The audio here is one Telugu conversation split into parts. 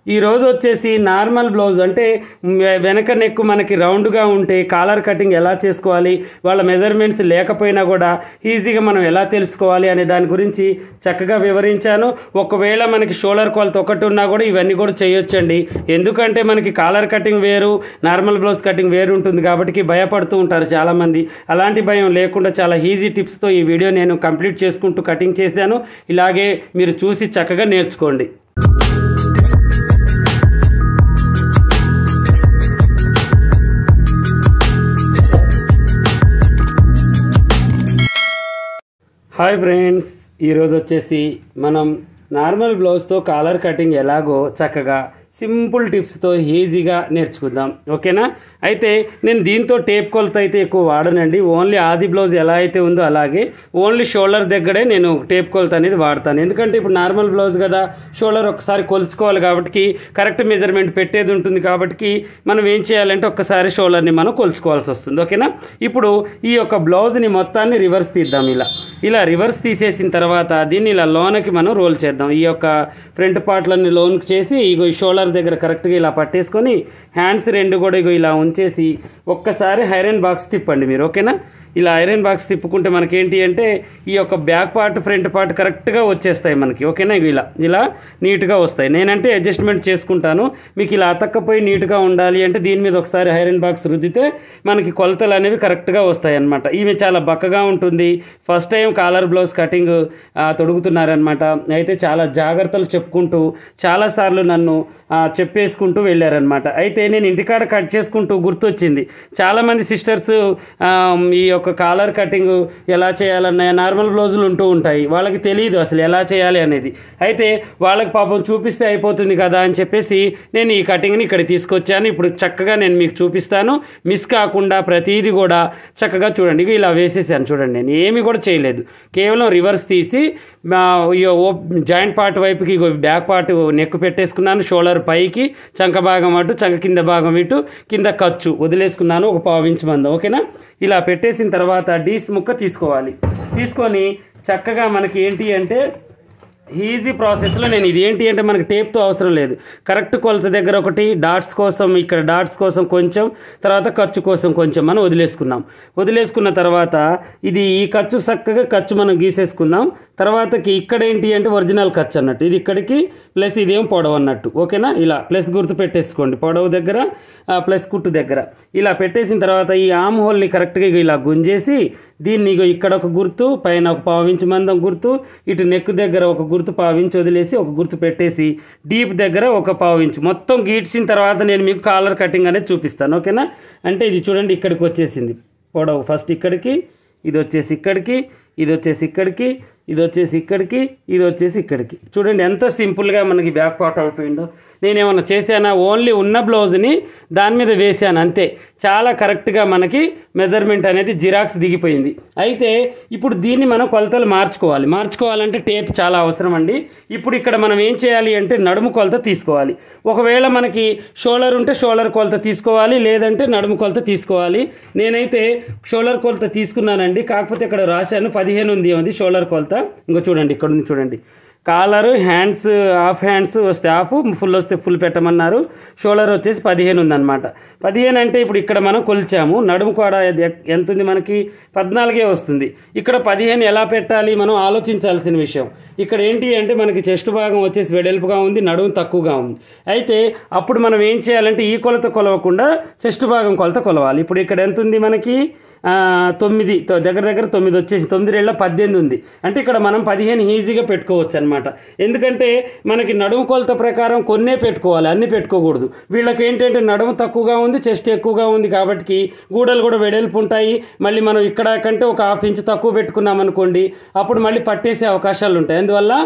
ఈ రోజు వచ్చేసి నార్మల్ బ్లౌజ్ అంటే వె- వెనక నెక్ మనకి రౌండ్గా ఉంటే కాలర్ కటింగ్ ఎలా చేసుకోవాలి వాళ్ళ మెజర్మెంట్స్ లేకపోయినా కూడా ఈజీగా మనం ఎలా తెలుసుకోవాలి అనే దాని గురించి చక్కగా వివరించాను ఒకవేళ మనకి షోల్డర్ కొలత ఒకటి ఉన్నా కూడా ఇవన్నీ కూడా చేయొచ్చండి ఎందుకంటే మనకి కాలర్ కటింగ్ వేరు నార్మల్ బ్లౌజ్ కటింగ్ వేరు ఉంటుంది కాబట్టి భయపడుతూ ఉంటారు చాలామంది అలాంటి భయం లేకుండా చాలా ఈజీ టిప్స్తో ఈ వీడియో నేను కంప్లీట్ చేసుకుంటూ కటింగ్ చేశాను ఇలాగే మీరు చూసి చక్కగా నేర్చుకోండి హాయ్ ఫ్రెండ్స్ ఈరోజు వచ్చేసి మనం నార్మల్ బ్లౌజ్తో కాలర్ కటింగ్ ఎలాగో చక్కగా సింపుల్ టిప్స్తో ఈజీగా నేర్చుకుందాం ఓకేనా అయితే నేను దీంతో టేప్ కొలత అయితే ఎక్కువ వాడనండి ఓన్లీ ఆది బ్లౌజ్ ఎలా అయితే ఉందో అలాగే ఓన్లీ షోల్డర్ దగ్గరే నేను టేప్ కొలత అనేది వాడతాను ఎందుకంటే ఇప్పుడు నార్మల్ బ్లౌజ్ కదా షోల్డర్ ఒకసారి కొలుచుకోవాలి కాబట్టి కరెక్ట్ మెజర్మెంట్ పెట్టేది ఉంటుంది కాబట్టి మనం ఏం చేయాలంటే ఒక్కసారి షోల్డర్ని మనం కొలుచుకోవాల్సి వస్తుంది ఓకేనా ఇప్పుడు ఈ యొక్క బ్లౌజ్ని మొత్తాన్ని రివర్స్ తీద్దాం ఇలా ఇలా రివర్స్ తీసేసిన తర్వాత దీన్ని ఇలా లోనకి మనం రోల్ చేద్దాం ఈ యొక్క ఫ్రంట్ పార్ట్లన్నీ లోన్కి చేసి ఇగో ఈ షోల్డర్ దగ్గర కరెక్ట్గా ఇలా పట్టేసుకొని హ్యాండ్స్ రెండు కూడా ఇగో ఇలా ఉంచేసి ఒక్కసారి ఐరన్ బాక్స్ తిప్పండి మీరు ఓకేనా ఇలా ఐరన్ బాక్స్ తిప్పుకుంటే మనకేంటి అంటే ఈ యొక్క బ్యాక్ పార్ట్ ఫ్రంట్ పార్ట్ కరెక్ట్గా వచ్చేస్తాయి మనకి ఓకేనా ఇగో ఇలా ఇలా నీట్గా వస్తాయి నేనంటే అడ్జస్ట్మెంట్ చేసుకుంటాను మీకు ఇలా అతక్కపోయి నీట్గా ఉండాలి అంటే దీని మీద ఒకసారి ఐరన్ బాక్స్ రుద్దితే మనకి కొలతలు అనేవి కరెక్ట్గా వస్తాయి అన్నమాట ఈమె చాలా బక్కగా ఉంటుంది first time collar blouse cutting ఆ, తొడుగుతున్నారనమాట అయితే చాలా జాగ్రత్తలు చెప్పుకుంటూ చాలాసార్లు నన్ను ఆ, చెప్పేసుకుంటూ వెళ్ళారనమాట అయితే నేను ఇంటికాడ కట్ చేసుకుంటూ గుర్తొచ్చింది చాలామంది సిస్టర్స్ ఈ యొక్క కాలర్ కటింగ్ ఎలా చేయాలన్న నార్మల్ బ్లౌజులు ఉంటూ ఉంటాయి వాళ్ళకి తెలియదు అసలు ఎలా చేయాలి అనేది అయితే వాళ్ళకి పాపం చూపిస్తే అయిపోతుంది కదా అని చెప్పేసి నేను ఈ కటింగ్ని ఇక్కడ తీసుకొచ్చాను ఇప్పుడు చక్కగా నేను మీకు చూపిస్తాను మిస్ కాకుండా ప్రతిదీ కూడా చక్కగా చూడండి ఇగో ఇలా వేసేసాను చూడండి నేను ఏమీ కూడా చేయలేదు కేవలం రివర్స్ తీసి మా ఈ ఓ- జాయింట్ పార్ట్ వైపుకి ఇగో బ్యాక్ పార్ట్ నెక్ పెట్టేసుకున్నాను షోల్డర్ పైకి చంక భాగం అటు చంక కింద భాగం ఇటు కింద ఖర్చు వదిలేసుకున్నాను ఒక పావు ఇంచు మందం ఓకేనా ఇలా పెట్టేసిన తర్వాత డీస్ ముక్క తీసుకోవాలి తీసుకొని చక్కగా మనకి ఏంటి అంటే ఈజీ ప్రాసెస్లో నేను ఇది ఏంటి అంటే మనకి టేప్తో అవసరం లేదు కరెక్ట్ కొలత దగ్గర ఒకటి డాట్స్ కోసం ఇక్కడ డాట్స్ కోసం కొంచెం తర్వాత ఖర్చు కోసం కొంచెం మనం వదిలేసుకున్నాం వదిలేసుకున్న తర్వాత ఇది ఈ ఖర్చు చక్కగా ఖర్చు మనం గీసేసుకుందాం తర్వాతకి ఇక్కడ ఏంటి అంటే ఒరిజినల్ ఖర్చు అన్నట్టు ఇది ఇక్కడికి ప్లస్ ఇదేం పొడవు అన్నట్టు ఓకేనా ఇలా ప్లస్ గుర్తు పెట్టేసుకోండి పొడవు దగ్గర ఆ, ప్లస్ కుట్టు దగ్గర ఇలా పెట్టేసిన తర్వాత ఈ ఆమ్ హోల్ని కరెక్ట్గా ఇగో ఇలా గుంజేసి దీన్ని ఇగో ఇక్కడ ఒక గుర్తు పైన ఒక పావించి మందం గుర్తు ఇటు నెక్ దగ్గర ఒక గుర్తు పావించి వదిలేసి ఒక గుర్తు పెట్టేసి డీప్ దగ్గర ఒక పావించు మొత్తం గీడ్చిన తర్వాత నేను మీకు కాలర్ కటింగ్ అనేది చూపిస్తాను ఓకేనా అంటే ఇది చూడండి ఇక్కడికి వచ్చేసింది పొడవు ఫస్ట్ ఇక్కడికి ఇది వచ్చేసి ఇక్కడికి ఇది వచ్చేసి ఇక్కడికి ఇది వచ్చేసి ఇక్కడికి ఇది వచ్చేసి ఇక్కడికి చూడండి ఎంత సింపుల్గా మనకి బ్యాక్ పార్ట్ అయిపోయిందో నేనేమన్నా చేశానా ఓన్లీ ఉన్న బ్లౌజ్ని దాని మీద వేసాను అంతే చాలా కరెక్ట్గా మనకి మెజర్మెంట్ అనేది జిరాక్స్ దిగిపోయింది అయితే ఇప్పుడు దీన్ని మనం కొలతలు మార్చుకోవాలి మార్చుకోవాలంటే టేప్ చాలా అవసరం అండి ఇప్పుడు ఇక్కడ మనం ఏం చేయాలి అంటే నడుము కొలత తీసుకోవాలి ఒకవేళ మనకి షోల్డర్ ఉంటే షోల్డర్ కొలత తీసుకోవాలి లేదంటే నడుము కొలత తీసుకోవాలి నేనైతే షోల్డర్ కొలత తీసుకున్నానండి కాకపోతే ఇక్కడ రాశాను పదిహేను ఉంది అది షోల్డర్ కొలత ఇంకో చూడండి ఇక్కడ ఉంది చూడండి కాలర్ హ్యాండ్స్ హాఫ్ హ్యాండ్స్ వస్తే హాఫ్ ఫుల్ వస్తే ఫుల్ పెట్టమన్నారు షోల్డర్ వచ్చేసి పదిహేను ఉందన్నమాట పదిహేను అంటే ఇప్పుడు ఇక్కడ మనం కొలిచాము నడుము కూడా ఎ- ఎంత ఉంది మనకి పద్నాలుగే వస్తుంది ఇక్కడ పదిహేను ఎలా పెట్టాలి మనం ఆలోచించాల్సిన విషయం ఇక్కడ ఏంటి అంటే మనకి చెస్ట్ భాగం వచ్చేసి వెడల్పుగా ఉంది నడుము తక్కువగా ఉంది అయితే అప్పుడు మనం ఏం చేయాలంటే ఈ కొలత కొలవకుండా చెస్ట్ భాగం కొలత కొలవాలి ఇప్పుడు ఇక్కడ ఎంత ఉంది మనకి ఆ, తొమ్మిది తో- దగ్గర దగ్గర తొమ్మిది వచ్చేసి తొమ్మిది రెండుల పద్దెనిమిది ఉంది అంటే ఇక్కడ మనం పదిహేను ఈజీగా పెట్టుకోవచ్చు అనమాట ఎందుకంటే మనకి నడుము కొలత ప్రకారం కొన్నే పెట్టుకోవాలి అన్ని పెట్టుకోకూడదు వీళ్ళకి ఏంటంటే నడుము తక్కువగా ఉంది చెస్ట్ ఎక్కువగా ఉంది కాబట్టి గూడలు కూడా వెడల్పు ఉంటాయి మళ్ళీ మనం ఇక్కడ కంటే ఒక హాఫ్ ఇంచ్ తక్కువ పెట్టుకున్నాం అనుకోండి అప్పుడు మళ్ళీ పట్టేసే అవకాశాలు ఉంటాయి అందువల్ల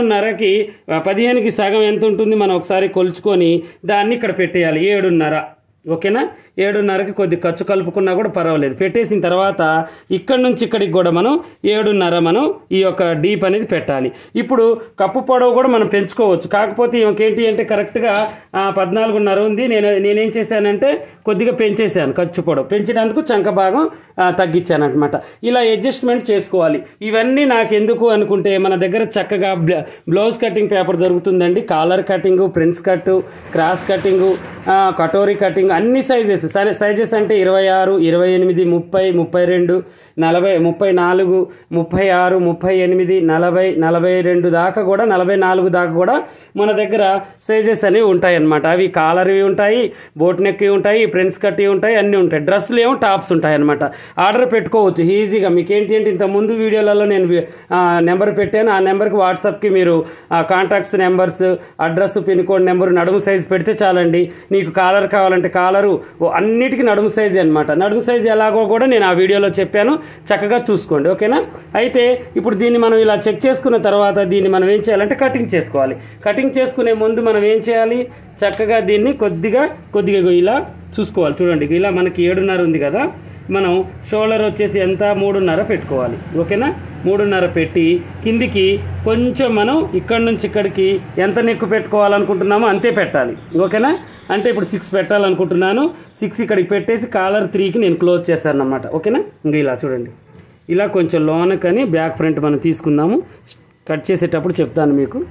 పదిహేనున్నరకి ఆ, పదిహేనుకి సగం ఎంత ఉంటుంది మనం ఒకసారి కొలుచుకొని దాన్ని ఇక్కడ పెట్టేయాలి ఏడున్నర ఓకేనా ఏడున్నరకి కొద్ది ఖర్చు కలుపుకున్నా కూడా పర్వాలేదు పెట్టేసిన తర్వాత ఇక్కడ నుంచి ఇక్కడికి కూడా మనం ఏడున్నర మనం ఈ యొక్క డీప్ అనేది పెట్టాలి ఇప్పుడు కప్పు పొడవు కూడా మనం పెంచుకోవచ్చు కాకపోతే ఏంటి అంటే కరెక్ట్గా ఆ, పద్నాలుగున్నర ఉంది నేను నేనేం చేశానంటే కొద్దిగా పెంచేశాను ఖర్చు పొడవు పెంచినందుకు చంక భాగం ఆ, తగ్గించాను అనమాట ఇలా అడ్జస్ట్మెంట్ చేసుకోవాలి ఇవన్నీ నాకు ఎందుకు అనుకుంటే మన దగ్గర చక్కగా బ్ల- బ్లౌజ్ కటింగ్ పేపర్ దొరుకుతుందండి collar cutting prince cut cross cutting katori cutting అన్ని సైజెస్ సరే సైజెస్ అంటే ఇరవై ఆరు ఇరవై ఎనిమిది ముప్పై ముప్పై రెండు నలభై ముప్పై నాలుగు ముప్పై ఆరు ముప్పై ఎనిమిది నలభై నలభై రెండు దాకా కూడా నలభై నాలుగు దాకా కూడా మన దగ్గర సైజెస్ అనేవి ఉంటాయి అన్నమాట అవి కాలర్వి ఉంటాయి బోట్ నెక్వి ఉంటాయి ప్రిన్స్ కట్వి ఉంటాయి అన్నీ ఉంటాయి డ్రెస్సులు ఏమో టాప్స్ ఉంటాయి అన్నమాట ఆర్డర్ పెట్టుకోవచ్చు ఈజీగా మీకు ఏంటి అంటే ఇంత ముందు వీడియోలలో నేను నెంబర్ పెట్టాను ఆ నెంబర్కి వాట్సాప్కి మీరు contacts numbers address pin code number నడుము సైజ్ పెడితే చాలండి నీకు కాలర్ కావాలంటే కాలరు ఓ అన్నిటికీ నడుము సైజ్ అనమాట నడుము సైజ్ ఎలాగో కూడా నేను ఆ వీడియోలో చెప్పాను చక్కగా చూసుకోండి ఓకేనా అయితే ఇప్పుడు దీన్ని మనం ఇలా చెక్ చేసుకున్న తర్వాత దీన్ని మనం ఏం చేయాలంటే కటింగ్ చేసుకోవాలి కటింగ్ చేసుకునే ముందు మనం ఏం చేయాలి చక్కగా దీన్ని కొద్దిగా కొద్దిగా ఇగో ఇలా చూసుకోవాలి చూడండి ఇలా మనకి ఏడున్నర ఉంది కదా మనం షోల్డర్ వచ్చేసి ఎంత మూడున్నర పెట్టుకోవాలి ఓకేనా మూడున్నర పెట్టి కిందికి కొంచెం మనం ఇక్కడ నుంచి ఇక్కడికి ఎంత నెక్కు పెట్టుకోవాలనుకుంటున్నామో అంతే పెట్టాలి ఓకేనా అంటే ఇప్పుడు సిక్స్ పెట్టాలనుకుంటున్నాను సిక్స్ ఇక్కడికి పెట్టేసి కాలర్ త్రీకి నేను క్లోజ్ చేస్తాను అన్నమాట ఓకేనా ఇంకా ఇలా చూడండి ఇలా కొంచెం లోనకని బ్యాక్ ఫ్రంట్ మనం తీసుకుందాము కట్ చేసేటప్పుడు చెప్తాను మీకు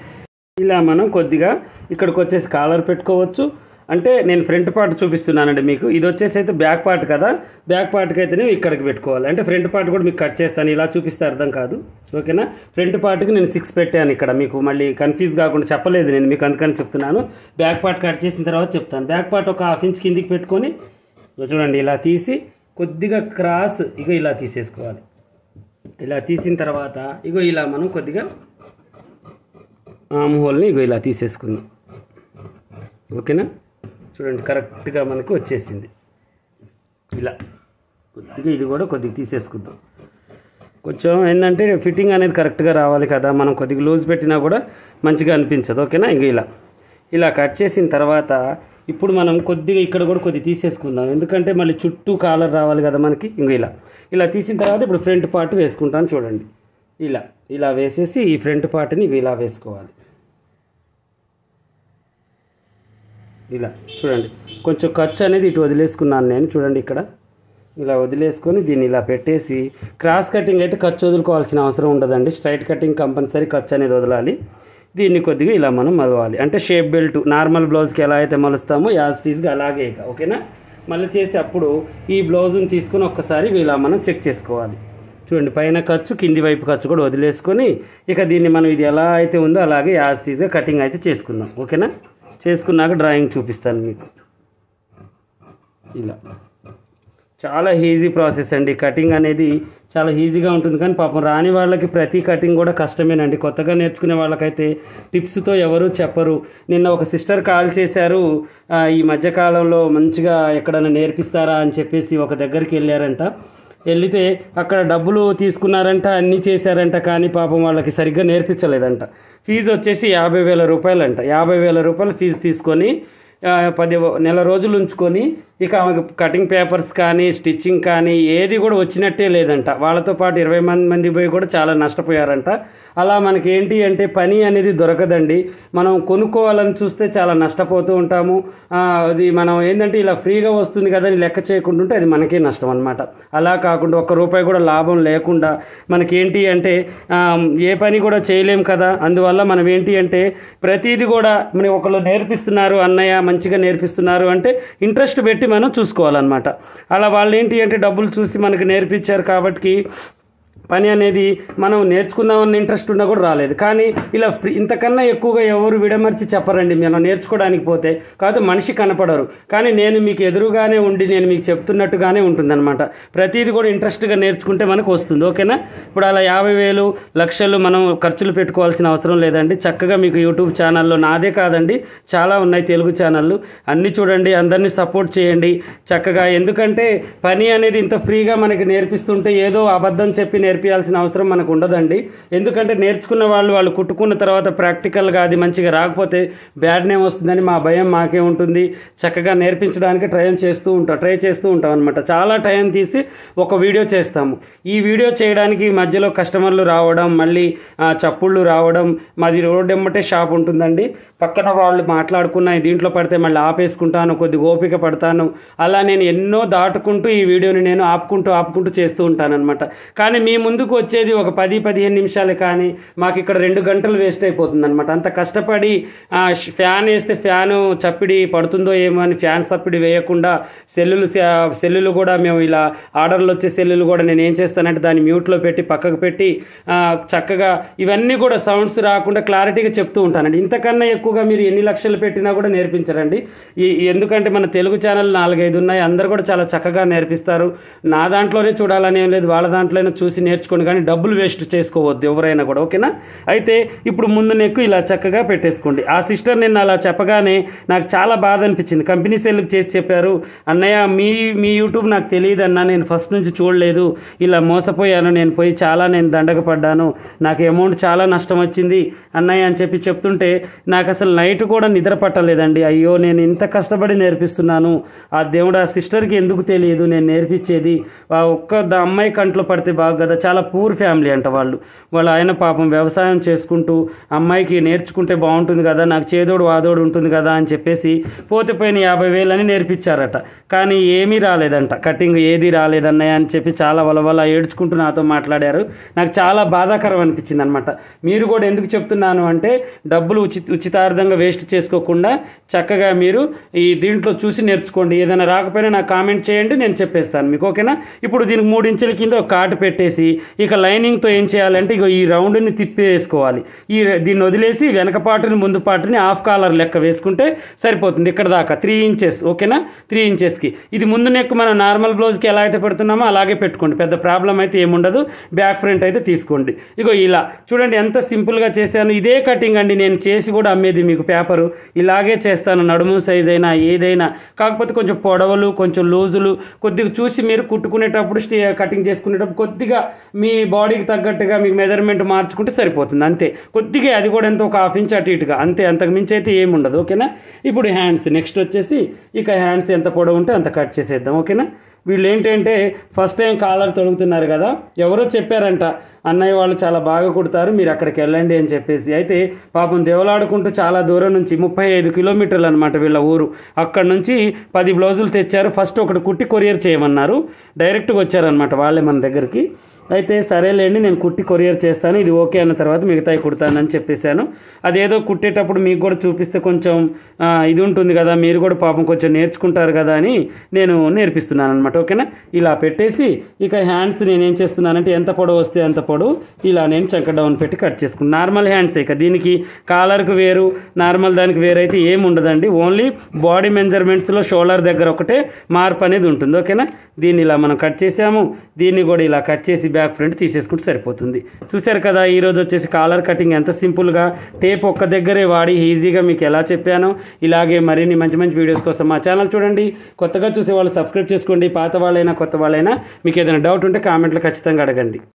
ఇలా మనం కొద్దిగా ఇక్కడికి వచ్చేసి కాలర్ పెట్టుకోవచ్చు అంటే నేను ఫ్రంట్ పార్ట్ చూపిస్తున్నానండి మీకు ఇది వచ్చేసి అయితే బ్యాక్ పార్ట్ కదా బ్యాక్ పార్ట్కి అయితేనే ఇక్కడికి పెట్టుకోవాలి అంటే ఫ్రంట్ పార్ట్ కూడా మీకు కట్ చేస్తాను ఇలా చూపిస్తే అర్థం కాదు ఓకేనా ఫ్రంట్ పార్ట్కి నేను సిక్స్ పెట్టాను ఇక్కడ మీకు మళ్ళీ కన్ఫ్యూజ్ కాకుండా చెప్పలేదు నేను మీకు అందుకని చెప్తున్నాను బ్యాక్ పార్ట్ కట్ చేసిన తర్వాత చెప్తాను బ్యాక్ పార్ట్ ఒక హాఫ్ ఇంచ్ కిందికి పెట్టుకొని ఇగో చూడండి ఇలా తీసి కొద్దిగా క్రాస్ ఇగో ఇలా తీసేసుకోవాలి ఇలా తీసిన తర్వాత ఇగో ఇలా మనం కొద్దిగా ఆమ్ హోల్ని ఇగో ఇలా తీసేసుకుందాం ఓకేనా చూడండి కరెక్ట్గా మనకు వచ్చేసింది ఇలా కొద్దిగా ఇది కూడా కొద్దిగా తీసేసుకుందాం కొంచెం ఏంటంటే ఫిట్టింగ్ అనేది కరెక్ట్గా రావాలి కదా మనం కొద్దిగా లూజ్ పెట్టినా కూడా మంచిగా అనిపించదు ఓకేనా ఇంక ఇలా ఇలా కట్ చేసిన తర్వాత ఇప్పుడు మనం కొద్దిగా ఇక్కడ కూడా కొద్దిగా తీసేసుకుందాం ఎందుకంటే మళ్ళీ చుట్టూ కాలర్ రావాలి కదా మనకి ఇంక ఇలా ఇలా తీసిన తర్వాత ఇప్పుడు ఫ్రంట్ పార్ట్ వేసుకుంటాను చూడండి ఇలా ఇలా వేసేసి ఈ ఫ్రంట్ పార్ట్ని ఇవి ఇలా వేసుకోవాలి ఇలా చూడండి కొంచెం ఖర్చు అనేది ఇటు వదిలేసుకున్నాను నేను చూడండి ఇక్కడ ఇలా వదిలేసుకొని దీన్ని ఇలా పెట్టేసి క్రాస్ కటింగ్ అయితే ఖర్చు వదులుకోవాల్సిన అవసరం ఉండదండి స్ట్రైట్ కటింగ్ కంపల్సరీ ఖర్చు అనేది వదలాలి దీన్ని కొద్దిగా ఇలా మనం మలవాలి అంటే షేప్ బెల్ట్ నార్మల్ బ్లౌజ్కి ఎలా అయితే మలుస్తామో యాజ్ టీజ్గా అలాగే ఇక ఓకేనా మళ్ళీ చేసి అప్పుడు ఈ బ్లౌజ్ని తీసుకొని ఒక్కసారి ఇలా మనం చెక్ చేసుకోవాలి చూడండి పైన ఖర్చు కింది వైపు ఖర్చు కూడా వదిలేసుకొని ఇక దీన్ని మనం ఇది ఎలా అయితే ఉందో అలాగే యాజ్ టీజ్గా కటింగ్ అయితే చేసుకుందాం ఓకేనా చేసుకున్నాక డ్రాయింగ్ చూపిస్తాను మీకు ఇలా చాలా ఈజీ ప్రాసెస్ అండి కటింగ్ అనేది చాలా ఈజీగా ఉంటుంది కానీ పాపం రాని వాళ్ళకి ప్రతి కటింగ్ కూడా కష్టమేనండి కొత్తగా నేర్చుకునే వాళ్ళకైతే టిప్స్తో ఎవరు చెప్పరు నిన్న ఒక సిస్టర్ కాల్ చేశారు ఆ, ఈ మధ్యకాలంలో మంచిగా ఎక్కడైనా నేర్పిస్తారా అని చెప్పేసి ఒక దగ్గరికి వెళ్ళారంట వెళితే అక్కడ డబ్బులు తీసుకున్నారంట అన్నీ చేశారంట కానీ పాపం వాళ్ళకి సరిగ్గా నేర్పించలేదంట ఫీజు వచ్చేసి యాభై వేల రూపాయలంట యాభై వేల రూపాయలు ఫీజు తీసుకొని ఆ, పది నెల రోజులు ఉంచుకొని ఇక ఆమెకు కటింగ్ పేపర్స్ కానీ స్టిచ్చింగ్ కానీ ఏది కూడా వచ్చినట్టే లేదంట వాళ్ళతో పాటు ఇరవై మంది మంది పోయి కూడా చాలా నష్టపోయారంట అలా మనకి ఏంటి అంటే పని అనేది దొరకదండి మనం కొనుక్కోవాలని చూస్తే చాలా నష్టపోతూ ఉంటాము ఆ, అది మనం ఏంటంటే ఇలా ఫ్రీగా వస్తుంది కదా అని లెక్క చేయకుండా ఉంటే అది మనకే నష్టం అనమాట అలా కాకుండా ఒక్క రూపాయి కూడా లాభం లేకుండా మనకేంటి అంటే ఆ, ఏ పని కూడా చేయలేం కదా అందువల్ల మనం ఏంటి అంటే ప్రతిదీ కూడా మనకి ఒకళ్ళు నేర్పిస్తున్నారు అన్నయ్య మంచిగా నేర్పిస్తున్నారు అంటే ఇంట్రెస్ట్ పెట్టి మనం చూసుకోవాలన్నమాట అలా వాళ్ళు ఏంటి అంటే డబ్బులు చూసి మనకి నేర్పించారు కాబట్టి పని అనేది మనం నేర్చుకుందామన్న ఇంట్రెస్ట్ ఉన్నా కూడా రాలేదు కానీ ఇలా ఫ్రీ ఇంతకన్నా ఎక్కువగా ఎవరు విడమర్చి చెప్పరండి మనం నేర్చుకోవడానికి పోతే కాదు మనిషి కనపడరు కానీ నేను మీకు ఎదురుగానే ఉండి నేను మీకు చెప్తున్నట్టుగానే ఉంటుందన్నమాట ప్రతిదీ కూడా ఇంట్రెస్ట్గా నేర్చుకుంటే మనకు వస్తుంది ఓకేనా ఇప్పుడు అలా యాభై వేలు లక్షలు మనం ఖర్చులు పెట్టుకోవాల్సిన అవసరం లేదండి చక్కగా మీకు యూట్యూబ్ ఛానల్లో నాదే కాదండి చాలా ఉన్నాయి తెలుగు ఛానళ్ళు అన్నీ చూడండి అందరినీ సపోర్ట్ చేయండి చక్కగా ఎందుకంటే పని అనేది ఇంత ఫ్రీగా మనకి నేర్పిస్తుంటే ఏదో అబద్ధం చెప్పి నేర్పి నేర్పియాల్సిన అవసరం మనకు ఉండదండి ఎందుకంటే నేర్చుకున్న వాళ్ళు వాళ్ళు కుట్టుకున్న తర్వాత ప్రాక్టికల్గా అది మంచిగా రాకపోతే బ్యాడ్ నేమ్ వస్తుందని మా భయం మాకే ఉంటుంది చక్కగా నేర్పించడానికి ట్రై చేస్తూ ఉంటాం ట్రై చేస్తూ ఉంటాం అనమాట చాలా టైం తీసి ఒక వీడియో చేస్తాము ఈ వీడియో చేయడానికి మధ్యలో కస్టమర్లు రావడం మళ్ళీ ఆ, చప్పుళ్ళు రావడం మాది రోడ్ ఎమ్మటే షాప్ ఉంటుందండి పక్కన వాళ్ళు మాట్లాడుకున్న దీంట్లో పడితే మళ్ళీ ఆపేసుకుంటాను కొద్ది ఓపిక పడతాను అలా నేను ఎన్నో దాటుకుంటూ ఈ వీడియోని నేను ఆపుకుంటూ ఆపుకుంటూ చేస్తూ ఉంటాను అనమాట కానీ మీ ముందుకు వచ్చేది ఒక పది పదిహేను నిమిషాలు కానీ మాకు ఇక్కడ రెండు గంటలు వేస్ట్ అయిపోతుంది అనమాట అంత కష్టపడి ఆ, ష్- ఫ్యాన్ వేస్తే ఫ్యాను చప్పిడి పడుతుందో ఏమో అని ఫ్యాన్ చప్పిడి వేయకుండా సెల్లులు స- సెల్లులు కూడా మేము ఇలా ఆర్డర్లు వచ్చే సెల్లులు కూడా నేను ఏం చేస్తానంటే దాన్ని మ్యూట్లో పెట్టి పక్కకు పెట్టి ఆ, చక్కగా ఇవన్నీ కూడా సౌండ్స్ రాకుండా క్లారిటీగా చెప్తూ ఉంటానండి ఇంతకన్నా ఎక్కువగా మీరు ఎన్ని లక్షలు పెట్టినా కూడా నేర్పించరండి ఈ ఎందుకంటే మన తెలుగు ఛానల్ నాలుగైదు ఉన్నాయి అందరు కూడా చాలా చక్కగా నేర్పిస్తారు నా దాంట్లోనే చూడాలని ఏం లేదు వాళ్ళ దాంట్లోనే చూసి నేర్చుకోండి కానీ డబ్బులు వేస్ట్ చేసుకోవద్దు ఎవరైనా కూడా ఓకేనా అయితే ఇప్పుడు ముందు నెక్కు ఇలా చక్కగా పెట్టేసుకోండి ఆ సిస్టర్ నిన్న అలా చెప్పగానే నాకు చాలా బాధ అనిపించింది కంపెనీ సెల్కి చేసి చెప్పారు అన్నయ్య మీ మీ యూట్యూబ్ నాకు తెలియదు అన్న నేను ఫస్ట్ నుంచి చూడలేదు ఇలా మోసపోయాను నేను పోయి చాలా నేను దండగ పడ్డాను నాకు అమౌంట్ చాలా నష్టం వచ్చింది అన్నయ్య అని చెప్పి చెప్తుంటే నాకు అసలు నైట్ కూడా నిద్ర పట్టలేదండి అయ్యో నేను ఇంత కష్టపడి నేర్పిస్తున్నాను ఆ దేవుడు ఆ సిస్టర్కి ఎందుకు తెలియదు నేను నేర్పించేది ఆ ఒక్క ద- అమ్మాయి కంట్లో పడితే బాగా కదా చాలా పూర్ ఫ్యామిలీ అంట వాళ్ళు వాళ్ళ ఆయన పాపం వ్యవసాయం చేసుకుంటూ అమ్మాయికి నేర్చుకుంటే బాగుంటుంది కదా నాకు చేదోడు వాదోడు ఉంటుంది కదా అని చెప్పేసి పోతే పోయిన యాభై వేలని నేర్పించారట కానీ ఏమీ రాలేదంట కటింగ్ ఏది రాలేదన్నయ్య అని చెప్పి చాలా వలవల ఏడ్చుకుంటూ నాతో మాట్లాడారు నాకు చాలా బాధాకరం అనిపించింది అనమాట మీరు కూడా ఎందుకు చెప్తున్నాను అంటే డబ్బులు ఉచిత ఉచితార్థంగా వేస్ట్ చేసుకోకుండా చక్కగా మీరు ఈ దీంట్లో చూసి నేర్చుకోండి ఏదైనా రాకపోయినా నాకు కామెంట్ చేయండి నేను చెప్పేస్తాను మీకు ఓకేనా ఇప్పుడు దీనికి మూడు ఇంచుల కింద ఒక కాటు పెట్టేసి ఇక లైనింగ్తో ఏం చేయాలంటే ఇగో ఈ రౌండ్ని తిప్పి వేసుకోవాలి ఈ దీన్ని వదిలేసి వెనక పాటుని ముందు పాటుని హాఫ్ కాలర్ లెక్క వేసుకుంటే సరిపోతుంది ఇక్కడ దాకా త్రీ ఇంచెస్ ఓకేనా త్రీ ఇంచెస్కి ఇది ముందు నెక్ మన నార్మల్ బ్లౌజ్కి ఎలా అయితే పెడుతున్నామో అలాగే పెట్టుకోండి పెద్ద ప్రాబ్లం అయితే ఏముండదు బ్యాక్ ఫ్రంట్ అయితే తీసుకోండి ఇగో ఇలా చూడండి ఎంత సింపుల్గా చేశాను ఇదే కటింగ్ అండి నేను చేసి కూడా అమ్మేది మీకు పేపరు ఇలాగే చేస్తాను నడుము సైజ్ అయినా ఏదైనా కాకపోతే కొంచెం పొడవలు కొంచెం లూజులు కొద్దిగా చూసి మీరు కుట్టుకునేటప్పుడు స్టే కటింగ్ చేసుకునేటప్పుడు కొద్దిగా మీ బాడీకి తగ్గట్టుగా మీకు మెజర్మెంట్ మార్చుకుంటే సరిపోతుంది అంతే కొద్దిగా అది కూడా ఎంత ఒక హాఫ్ ఇంచ్ అటు ఇటుగా అంతే అంతకు మించి అయితే ఏమి ఉండదు ఓకేనా ఇప్పుడు హ్యాండ్స్ నెక్స్ట్ వచ్చేసి ఇక హ్యాండ్స్ ఎంత పొడవు ఉంటే అంత కట్ చేసేద్దాం ఓకేనా వీళ్ళు ఏంటంటే ఫస్ట్ టైం కాలర్ తొడుగుతున్నారు కదా ఎవరో చెప్పారంట అన్నయ్య వాళ్ళు చాలా బాగా కుడతారు మీరు అక్కడికి వెళ్ళండి అని చెప్పేసి అయితే పాపం దేవలాడుకుంటూ చాలా దూరం నుంచి ముప్పై ఐదు కిలోమీటర్లు అనమాట వీళ్ళ ఊరు అక్కడ నుంచి పది బ్లౌజులు తెచ్చారు ఫస్ట్ ఒకటి కుట్టి కొరియర్ చేయమన్నారు డైరెక్ట్గా వచ్చారనమాట వాళ్ళే మన దగ్గరికి అయితే సరేలేండి నేను కుట్టి కొరియర్ చేస్తాను ఇది ఓకే అన్న తర్వాత మిగతాయి కుడతానని చెప్పేశాను అదేదో కుట్టేటప్పుడు మీకు కూడా చూపిస్తే కొంచెం ఆ, ఇది ఉంటుంది కదా మీరు కూడా పాపం కొంచెం నేర్చుకుంటారు కదా అని నేను నేర్పిస్తున్నాను అనమాట ఓకేనా ఇలా పెట్టేసి ఇక హ్యాండ్స్ నేను ఏం చేస్తున్నానంటే ఎంత పొడవు వస్తే అంత పొడవు ఇలా నేను చంక డౌన్ పెట్టి కట్ చేసుకున్నాను నార్మల్ హ్యాండ్స్ ఇక దీనికి కాలర్కి వేరు నార్మల్ దానికి వేరైతే ఏం ఉండదండి ఓన్లీ బాడీ మెజర్మెంట్స్లో షోల్డర్ దగ్గర ఒకటే మార్పు అనేది ఉంటుంది ఓకేనా దీన్ని ఇలా మనం కట్ చేసాము దీన్ని కూడా ఇలా కట్ చేసి బ్యాక్ ఫ్రంట్ తీసేసుకుంటే సరిపోతుంది చూశారు కదా ఈరోజు వచ్చేసి కాలర్ కటింగ్ ఎంత సింపుల్గా టేప్ ఒక్క దగ్గరే వాడి ఈజీగా మీకు ఎలా చెప్పానో ఇలాగే మరిన్ని మంచి మంచి వీడియోస్ కోసం మా ఛానల్ చూడండి కొత్తగా చూసే వాళ్ళు సబ్స్క్రైబ్ చేసుకోండి పాత వాళ్ళైనా కొత్త వాళ్ళైనా మీకు ఏదైనా డౌట్ ఉంటే కామెంట్లో ఖచ్చితంగా అడగండి